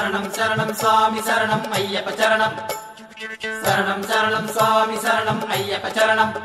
சரணம் சரணம் சுவாமி சரணம் ஐயப்ப சரணம் சரணம் சரணம் சுவாமி சரணம் ஐயப்ப சரணம்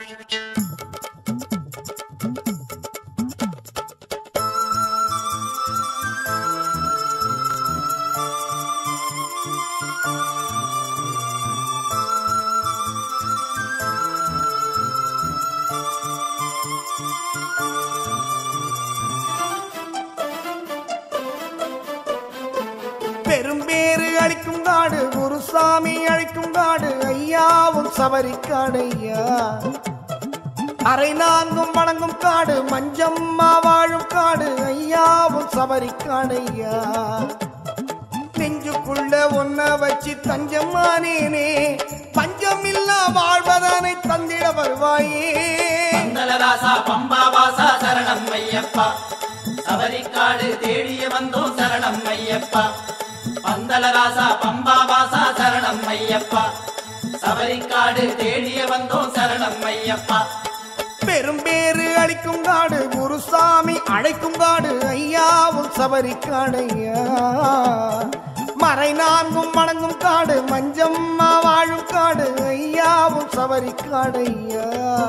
பெரும்பேறு அளிக்கும் காடு குருசாமி அழைக்கும் காடு ஐயாவும் சபரிக்காடு ஐயா அரை நான்கும் வணங்கும் காடு மஞ்சம்மா வாழும் காடு ஐயாவும் சபரிக்காடு ஐயா நெஞ்சுக்குள்ள ஒன்ன வச்சு தஞ்சம்மானேனே பஞ்சமில்லா வாழ்வதனை தந்திட வருவாயே பந்தலராசா பம்பாவாசா சரணம் ஐயப்பா சபரிக்காடு தேடிய வந்தோம் சரணம் ஐயப்பா பந்தலராசா பம்பாவாசா சரணம் ஐயப்பா சபரிக்காடு தேடிய வந்தோம் சரணம் ஐயப்பா பெரும்பேறு அளிக்கும் காடு குருசாமி அழைக்கும் காடு ஐயாவும் சபரிக்காடு ஐயா மறை நான்கும் வணங்கும் காடு மஞ்சம்மா வாழும் காடு ஐயாவும் சபரிக்காடு ஐயா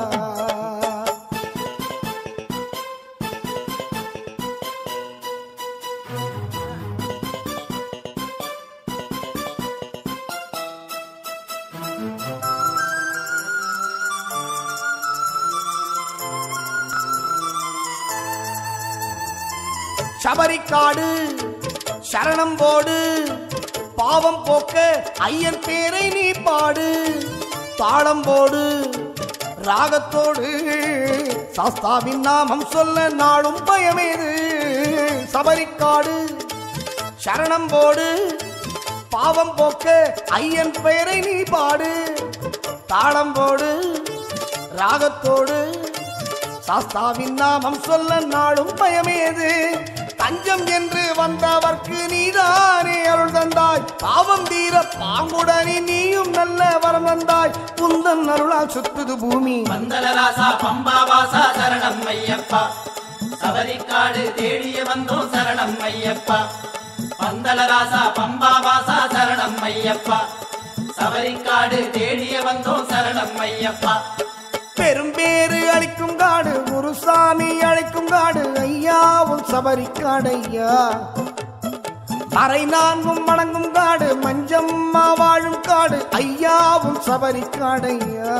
சபரிக்காடு சரணம் போடு பாவம் போக்க ஐயன் பேரை நீ பாடு தாளம் போடு ராகத்தோடு சாஸ்தாவின் நாமம் சொல்ல நாளும் பயமேது சபரிக்காடு சரணம் போடு பாவம் போக்க ஐயன் பெயரை நீ பாடு தாளம் போடு ராகத்தோடு சாஸ்தாவின் நாமம் சொல்ல நாளும் பயமேது தஞ்சம் என்று வந்தவர்க்கு நீதானே அருள் தந்தாய் பாவம் தீர பாங்குடனே நீயும் நல்ல வரம் தந்தாய் குந்தன் அருளால் சுத்துது பூமி பந்தலராசா பம்பாவாசா சரணம் ஐயப்பா சபரிக்காடு தேடிய வந்தோம் சரணம் ஐயப்பா பந்தலராசா பம்பாவாசா சரணம் ஐயப்பா சபரிக்காடு தேடிய வந்தோம் சரணம் ஐயப்பா பெரும்பேறு அளிக்கும் காடு குருசாமி அழைக்கும் காடு ஐயாவும் சபரிக்காடு ஐயா அரை நான்கும் வணங்கும் காடு மஞ்சம்மா வாழும் காடு ஐயாவும் சபரிக்காடு ஐயா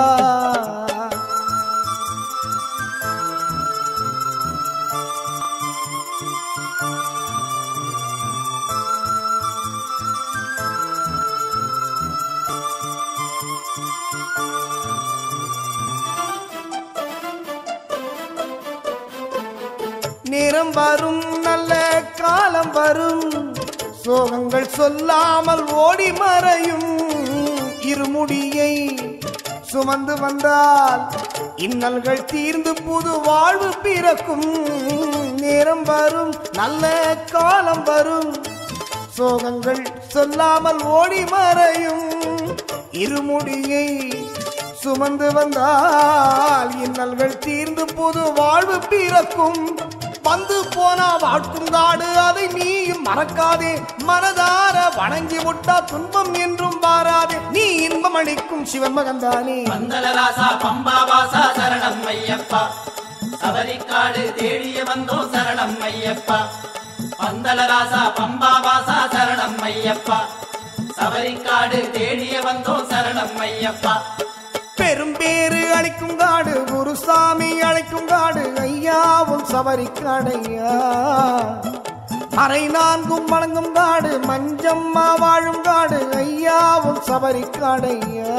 நேரம் வரும் நல்ல காலம் வரும் சோகங்கள் சொல்லாமல் ஓடி மறையும் இருமுடியை சுமந்து வந்தால் இன்னல்கள் தீர்ந்து புது வாழ்வு பிறக்கும் நேரம் வரும் நல்ல காலம் வரும் சோகங்கள் சொல்லாமல் ஓடி மறையும் இருமுடியை சுமந்து வந்தால் இன்னல்கள் தீர்ந்து புது வாழ்வு பிறக்கும் வந்து போனா வாழ்க்கும் காடு அதை நீயும் மறக்காதே மனதார வணங்கி விட்டா துன்பம் என்றும் வாராதே நீ இன்பம் அளிக்கும் சிவன் மகன்தானே பந்தலராசா பம்பாவாசா சரணம் ஐயப்பா சபரிக்காடு தேடிய வந்தோம் சரணம் ஐயப்பா பந்தலராசா பம்பாவாசா சரணம் ஐயப்பா சபரிக்காடு தேடிய வந்தோம் சரணம் ஐயப்பா பெரும்பேறு அளிக்கும் காடு குருசாமி அழைக்கும் காடு ஐயாவும் சபரிக்காடையா அரை நான்கும் வணங்கும் காடு மஞ்சம்மா வாழும் காடு ஐயாவும் சபரிக்காடையா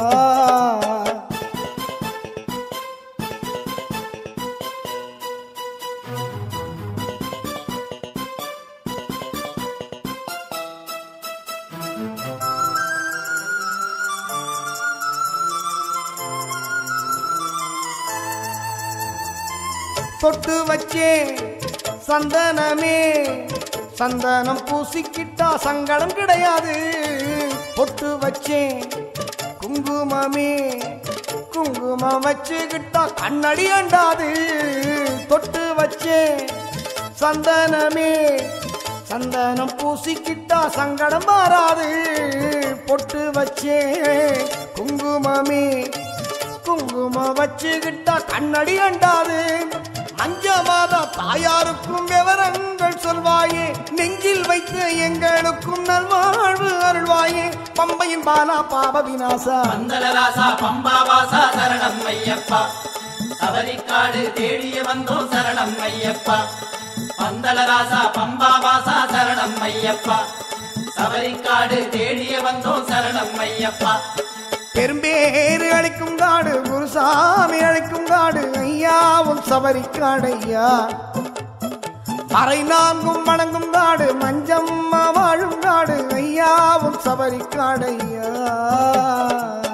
தொட்டு வச்சே சந்தனமே சந்தனம் பூசிக்கிட்டா சங்கடம் கிடையாது பொட்டு வச்சேன் குங்குமமே குங்குமம் வச்சுக்கிட்டா கண்ணடி அண்டாது தொட்டு வச்சேன் சந்தனமே சந்தனம் பூசிக்கிட்டா சங்கடம் மாறாது பொட்டு வச்சே குங்குமமே குங்குமம் வச்சுக்கிட்டா கண்ணடி அண்டாது அஞ்ச மாத தாயாருக்கும் விவரங்கள் சொல்வாயே நெஞ்சில் வைத்து எங்களுக்கும் நல்வாழ்வு அருள்வாயே பம்பையின் பாலா பாப விநாசா மந்தலராசா பம்பாவாசா சரணம் ஐயப்பா சபரிக்காடு தேடிய வந்தோம் சரணம் ஐயப்பா பந்தலராசா பம்பாவாசா சரணம் ஐயப்பா சபரிக்காடு தேடிய வந்தோம் சரணம் ஐயப்பா பெரும்பேறு அழைக்கும் காடு குருசாமி அழைக்கும் காடு ஐயாவும் சபரிக்காடு ஐயா மறை நான்கும் வணங்கும் காடு மஞ்சம்மா வாழும் காடு ஐயாவும் சபரிக்காடு ஐயா